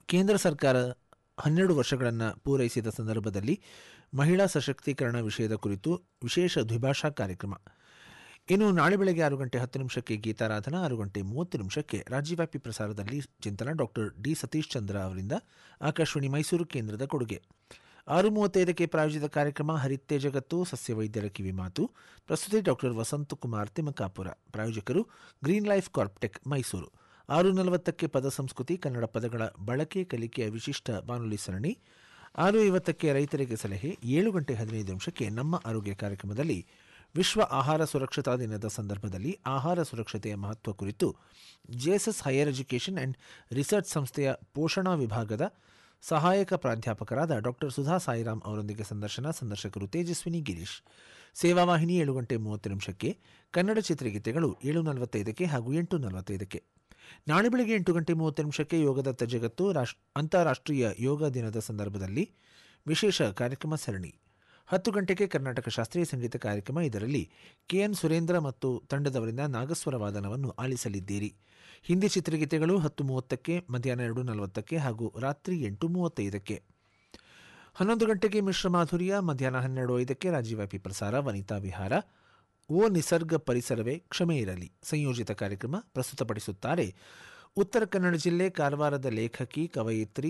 ಕೇಂದ್ರ ಸರ್ಕಾರ ಹನ್ನೆರಡು ವರ್ಷಗಳನ್ನು ಪೂರೈಸಿದ ಸಂದರ್ಭದಲ್ಲಿ ಮಹಿಳಾ ಸಶಕ್ತೀಕರಣ ವಿಷಯದ ಕುರಿತು ವಿಶೇಷ ದ್ವಿಭಾಷಾ ಕಾರ್ಯಕ್ರಮ ಇನ್ನು ನಾಳೆ ಬೆಳಗ್ಗೆ ಆರು ಗಂಟೆ ಹತ್ತು ನಿಮಿಷಕ್ಕೆ ಗೀತಾರಾಧನಾ ಆರು ಗಂಟೆ ಮೂವತ್ತು ನಿಮಿಷಕ್ಕೆ ರಾಜ್ಯವ್ಯಾಪಿ ಪ್ರಸಾರದಲ್ಲಿ ಚಿಂತನ ಡಾಕ್ಟರ್ ಡಿ ಸತೀಶ್ ಚಂದ್ರ ಅವರಿಂದ ಆಕಾಶವಾಣಿ ಮೈಸೂರು ಕೇಂದ್ರದ ಕೊಡುಗೆ ಆರು ಮೂವತ್ತೈದಕ್ಕೆ ಪ್ರಾಯೋಜಿತ ಕಾರ್ಯಕ್ರಮ ಹರಿತ್ತೆ ಜಗತ್ತು ಸಸ್ಯ ವೈದ್ಯರ ಕಿವಿ ಮಾತು ಪ್ರಸ್ತುತಿ ಡಾಕ್ಟರ್ ವಸಂತ ಕುಮಾರ್ ತಿಮ್ಮಕಾಪುರ ಪ್ರಾಯೋಜಕರು ಗ್ರೀನ್ ಲೈಫ್ ಕಾರ್ಪ್ಟೆಕ್ ಮೈಸೂರು ಆರು ನಲವತ್ತಕ್ಕೆ ಪದ ಸಂಸ್ಕೃತಿ ಕನ್ನಡ ಪದಗಳ ಬಳಕೆ ಕಲಿಕೆಯ ವಿಶಿಷ್ಟ ಬಾನುಲಿ ಸರಣಿ ಆರು ಐವತ್ತಕ್ಕೆ ರೈತರಿಗೆ ಸಲಹೆ ಏಳು ಗಂಟೆ ಹದಿನೈದು ನಿಮಿಷಕ್ಕೆ ನಮ್ಮ ಆರೋಗ್ಯ ಕಾರ್ಯಕ್ರಮದಲ್ಲಿ ವಿಶ್ವ ಆಹಾರ ಸುರಕ್ಷತಾ ದಿನದ ಸಂದರ್ಭದಲ್ಲಿ ಆಹಾರ ಸುರಕ್ಷತೆಯ ಮಹತ್ವ ಕುರಿತು JSS higher education and research ಸಂಸ್ಥೆಯ ಪೋಷಣಾ ವಿಭಾಗದ ಸಹಾಯಕ ಪ್ರಾಧ್ಯಾಪಕರಾದ ಡಾಕ್ಟರ್ ಸುಧಾ ಸಾಯಿರಾಮ್ ಅವರೊಂದಿಗೆ ಸಂದರ್ಶನ ಸಂದರ್ಶಕರು ತೇಜಸ್ವಿನಿ ಗಿರೀಶ್ ಸೇವಾವಾಹಿನಿ ಏಳು ಗಂಟೆ ಮೂವತ್ತು ನಿಮಿಷಕ್ಕೆ ಕನ್ನಡ ಚಿತ್ರಗೀತೆಗಳು ಏಳು ನಲವತ್ತೈದಕ್ಕೆ ಹಾಗೂ ಎಂಟು ನಲವತ್ತೈದಕ್ಕೆ ನಾಳೆ ಬೆಳಗ್ಗೆ ಎಂಟು ಗಂಟೆ ಮೂವತ್ತು ನಿಮಿಷಕ್ಕೆ ಯೋಗದತ್ತ ಜಗತ್ತು ರಾಷ್ ಅಂತಾರಾಷ್ಟ್ರೀಯ ಯೋಗ ದಿನದ ಸಂದರ್ಭದಲ್ಲಿ ವಿಶೇಷ ಕಾರ್ಯಕ್ರಮ ಸರಣಿ ಹತ್ತು ಗಂಟೆಗೆ ಕರ್ನಾಟಕ ಶಾಸ್ತ್ರೀಯ ಸಂಗೀತ ಕಾರ್ಯಕ್ರಮ ಇದರಲ್ಲಿ ಕೆಎನ್ ಸುರೇಂದ್ರ ಮತ್ತು ತಂಡದವರಿಂದ ನಾಗಸ್ವರ ವಾದನವನ್ನು ಆಲಿಸಲಿದ್ದೀರಿ ಹಿಂದಿ ಚಿತ್ರಗೀತೆಗಳು ಹತ್ತು ಮೂವತ್ತಕ್ಕೆ ಮಧ್ಯಾಹ್ನ ಎರಡು ನಲವತ್ತಕ್ಕೆ ಹಾಗೂ ರಾತ್ರಿ ಎಂಟು ಮೂವತ್ತೈದಕ್ಕೆ ಹನ್ನೊಂದು ಗಂಟೆಗೆ ಮಿಶ್ರ ಮಾಧುರ್ಯ ಮಧ್ಯಾಹ್ನ ಹನ್ನೆರಡು ಐದಕ್ಕೆ ರಾಜ್ಯವ್ಯಾಪಿ ಪ್ರಸಾರ ವನಿತಾ ವಿಹಾರ ಓ ನಿಸರ್ಗ ಪರಿಸರವೇ ಕ್ಷಮೆ ಇರಲಿ ಸಂಯೋಜಿತ ಕಾರ್ಯಕ್ರಮ ಪ್ರಸ್ತುತಪಡಿಸುತ್ತಾರೆ ಉತ್ತರ ಕನ್ನಡ ಜಿಲ್ಲೆ ಕಾರವಾರದ ಲೇಖಕಿ ಕವಯಿತ್ರಿ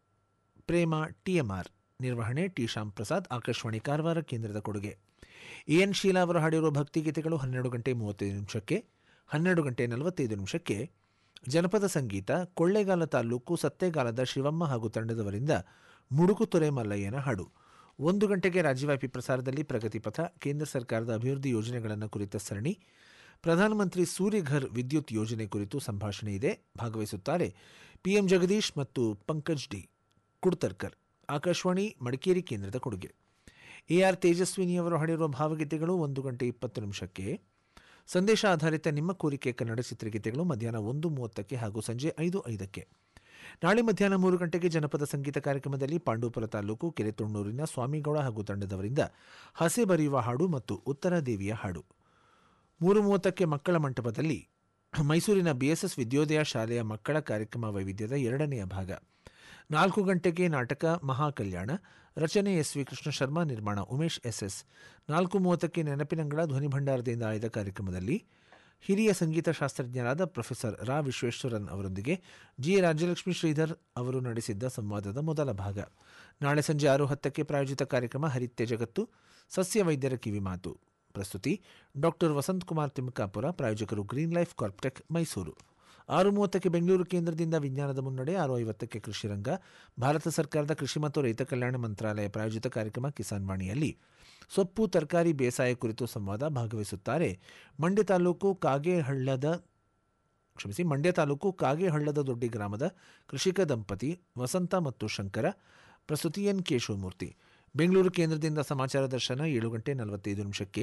ಪ್ರೇಮ ಟಿಎಂಆರ್ ನಿರ್ವಹಣೆ ಟಿ ಶ್ಯಾಮ್ ಪ್ರಸಾದ್ ಆಕಾಶವಾಣಿ ಕಾರವಾರ ಕೇಂದ್ರದ ಕೊಡುಗೆ ಎನ್ ಶೀಲಾ ಅವರು ಹಾಡಿರುವ ಭಕ್ತಿಗೀತೆಗಳು ಹನ್ನೆರಡು ಗಂಟೆ ಮೂವತ್ತೈದು ನಿಮಿಷಕ್ಕೆ ಹನ್ನೆರಡು ಗಂಟೆ ನಲವತ್ತೈದು ನಿಮಿಷಕ್ಕೆ ಜನಪದ ಸಂಗೀತ ಕೊಳ್ಳೇಗಾಲ ತಾಲೂಕು ಸತ್ತೇಗಾಲದ ಶಿವಮ್ಮ ಹಾಗೂ ತಂಡದವರಿಂದ ಮುಡುಕುತೊರೆ ಮಲ್ಲಯ್ಯನ ಹಾಡು ಒಂದು ಗಂಟೆಗೆ ರಾಜ್ಯವ್ಯಾಪಿ ಪ್ರಸಾರದಲ್ಲಿ ಪ್ರಗತಿ ಪಥ ಕೇಂದ್ರ ಸರ್ಕಾರದ ಅಭಿವೃದ್ಧಿ ಯೋಜನೆಗಳನ್ನು ಕುರಿತ ಸರಣಿ ಪ್ರಧಾನಮಂತ್ರಿ ಸೂರ್ಯಘರ್ ವಿದ್ಯುತ್ ಯೋಜನೆ ಕುರಿತು ಸಂಭಾಷಣೆ ಇದೆ ಭಾಗವಹಿಸುತ್ತಾರೆ ಪಿಎಂ ಜಗದೀಶ್ ಮತ್ತು ಪಂಕಜ್ ಡಿ ಕುಡ್ತರ್ಕರ್ ಆಕಾಶವಾಣಿ ಮಡಿಕೇರಿ ಕೇಂದ್ರದ ಕೊಡುಗೆ ಎಆರ್ ತೇಜಸ್ವಿನಿಯವರು ಹಾಡಿರುವ ಭಾವಗೀತೆಗಳು ಒಂದು ಗಂಟೆ ಇಪ್ಪತ್ತು ನಿಮಿಷಕ್ಕೆ ಸಂದೇಶ ಆಧಾರಿತ ನಿಮ್ಮ ಕೋರಿಕೆ ಕನ್ನಡ ಚಿತ್ರಗೀತೆಗಳು ಮಧ್ಯಾಹ್ನ ಒಂದು ಮೂವತ್ತಕ್ಕೆ ಹಾಗೂ ಸಂಜೆ ಐದು ಐದಕ್ಕೆ ನಾಳೆ ಮಧ್ಯಾಹ್ನ ಮೂರು ಗಂಟೆಗೆ ಜನಪದ ಸಂಗೀತ ಕಾರ್ಯಕ್ರಮದಲ್ಲಿ ಪಾಂಡೂಪುರ ತಾಲೂಕು ಕೆರೆತೊಣ್ಣೂರಿನ ಸ್ವಾಮಿಗೌಡ ಹಾಗೂ ತಂಡದವರಿಂದ ಹಸೆ ಬರೆಯುವ ಹಾಡು ಮತ್ತು ಉತ್ತರ ದೇವಿಯ ಹಾಡು ಮೂರು ಮೂವತ್ತಕ್ಕೆ ಮಕ್ಕಳ ಮಂಟಪದಲ್ಲಿ ಮೈಸೂರಿನ ಬಿಎಸ್ಎಸ್ ವಿದ್ಯೋದಯ ಶಾಲೆಯ ಮಕ್ಕಳ ಕಾರ್ಯಕ್ರಮ ವೈವಿಧ್ಯದ ಎರಡನೆಯ ಭಾಗ ನಾಲ್ಕು ಗಂಟೆಗೆ ನಾಟಕ ಮಹಾಕಲ್ಯಾಣ ರಚನೆ ಎಸ್ ವಿ ಕೃಷ್ಣ ಶರ್ಮಾ ನಿರ್ಮಾಣ ಉಮೇಶ್ ಎಸ್ಎಸ್ ನಾಲ್ಕು ಮೂವತ್ತಕ್ಕೆ ನೆನಪಿನಂಗಳ ಧ್ವನಿ ಭಂಡಾರದಿಂದ ಆಯ್ದ ಕಾರ್ಯಕ್ರಮದಲ್ಲಿ ಹಿರಿಯ ಸಂಗೀತ ಶಾಸ್ತ್ರಜ್ಞರಾದ ಪ್ರೊಫೆಸರ್ ರಾ ವಿಶ್ವೇಶ್ವರನ್ ಅವರೊಂದಿಗೆ ಜಿ ರಾಜ್ಯಲಕ್ಷ್ಮಿ ಶ್ರೀಧರ್ ಅವರು ನಡೆಸಿದ್ದ ಸಂವಾದದ ಮೊದಲ ಭಾಗ ನಾಳೆ ಸಂಜೆ ಆರು ಹತ್ತಕ್ಕೆ ಪ್ರಾಯೋಜಿತ ಕಾರ್ಯಕ್ರಮ ಹರಿತ್ಯ ಜಗತ್ತು ಸಸ್ಯ ವೈದ್ಯರ ಕಿವಿ ಮಾತು ಪ್ರಸ್ತುತಿ ಡಾಕ್ಟರ್ ವಸಂತ್ ಕುಮಾರ್ ತಿಮ್ಕಾಪುರ ಪ್ರಾಯೋಜಕರು ಗ್ರೀನ್ ಲೈಫ್ ಕಾರ್ಪ್ಟೆಕ್ ಮೈಸೂರು ಆರು ಮೂವತ್ತಕ್ಕೆ ಬೆಂಗಳೂರು ಕೇಂದ್ರದಿಂದ ವಿಜ್ಞಾನದ ಮುನ್ನಡೆ ಆರು ಐವತ್ತಕ್ಕೆ ಕೃಷಿ ರಂಗ ಭಾರತ ಸರ್ಕಾರದ ಕೃಷಿ ಮತ್ತು ರೈತ ಕಲ್ಯಾಣ ಮಂತ್ರಾಲಯ ಪ್ರಾಯೋಜಿತ ಕಾರ್ಯಕ್ರಮ ಕಿಸಾನ್ ವಾಣಿಯಲ್ಲಿ ಸೊಪ್ಪು ತರಕಾರಿ ಬೇಸಾಯ ಕುರಿತು ಸಂವಾದ ಭಾಗವಹಿಸುತ್ತಾರೆ ಮಂಡ್ಯ ತಾಲೂಕು ಕಾಗೇಹಳ್ಳದ ಕ್ಷಮಿಸಿ ಮಂಡ್ಯ ತಾಲೂಕು ಕಾಗೇಹಳ್ಳದ ದೊಡ್ಡಿ ಗ್ರಾಮದ ಕೃಷಿಕ ದಂಪತಿ ವಸಂತ ಮತ್ತು ಶಂಕರ ಪ್ರಸ್ತುತಿ ಎನ್ ಕೆ ಶಿವಮೂರ್ತಿ ಬೆಂಗಳೂರು ಕೇಂದ್ರದಿಂದ ಸಮಾಚಾರ ದರ್ಶನ ಏಳು ಗಂಟೆ ನಲವತ್ತೈದು ನಿಮಿಷಕ್ಕೆ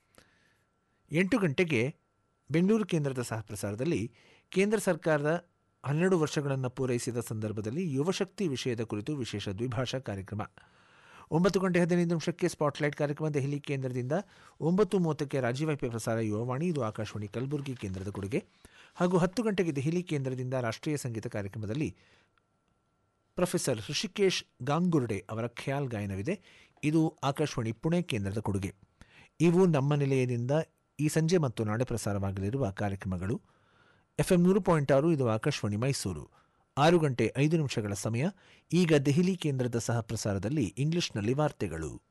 ಎಂಟು ಗಂಟೆಗೆ ಬೆಂಗಳೂರು ಕೇಂದ್ರದ ಸಹ ಪ್ರಸಾರದಲ್ಲಿ ಕೇಂದ್ರ ಸರ್ಕಾರದ ಹನ್ನೆರಡು ವರ್ಷಗಳನ್ನು ಪೂರೈಸಿದ ಸಂದರ್ಭದಲ್ಲಿ ಯುವಶಕ್ತಿ ವಿಷಯದ ಕುರಿತು ವಿಶೇಷ ದ್ವಿಭಾಷಾ ಕಾರ್ಯಕ್ರಮ ಒಂಬತ್ತು ಗಂಟೆ ಹದಿನೈದು ನಿಮಿಷಕ್ಕೆ ಸ್ಪಾಟ್ಲೈಟ್ ಕಾರ್ಯಕ್ರಮ ದೆಹಲಿ ಕೇಂದ್ರದಿಂದ ಒಂಬತ್ತು ಮೂವತ್ತಕ್ಕೆ ರಾಜ್ಯವ್ಯಾಪಿ ಪ್ರಸಾರ ಯುವವಾಣಿ ಇದು ಆಕಾಶವಾಣಿ ಕಲಬುರಗಿ ಕೇಂದ್ರದ ಕೊಡುಗೆ ಹಾಗೂ ಹತ್ತು ಗಂಟೆಗೆ ದೆಹಲಿ ಕೇಂದ್ರದಿಂದ ರಾಷ್ಟ್ರೀಯ ಸಂಗೀತ ಕಾರ್ಯಕ್ರಮದಲ್ಲಿ ಪ್ರೊಫೆಸರ್ ಋಷಿಕೇಶ್ ಗಾಂಗುರ್ಡೆ ಅವರ ಖ್ಯಾಲ್ ಗಾಯನವಿದೆ ಇದು ಆಕಾಶವಾಣಿ ಪುಣೆ ಕೇಂದ್ರದ ಕೊಡುಗೆ ಇವು ನಮ್ಮ ನಿಲಯದಿಂದ ಈ ಸಂಜೆ ಮತ್ತು ನಾಳೆ ಪ್ರಸಾರವಾಗಲಿರುವ ಕಾರ್ಯಕ್ರಮಗಳು ಎಫ್ಎಂ ನೂರು ಪಾಯಿಂಟ್ ಆರು ಇದು ಆಕಾಶವಾಣಿ ಮೈಸೂರು ಆರು ಗಂಟೆ ಐದು ನಿಮಿಷಗಳ ಸಮಯ ಈಗ ದೆಹಲಿ ಕೇಂದ್ರದ ಸಹ ಪ್ರಸಾರದಲ್ಲಿ ಇಂಗ್ಲಿಷ್ನಲ್ಲಿ ವಾರ್ತೆಗಳು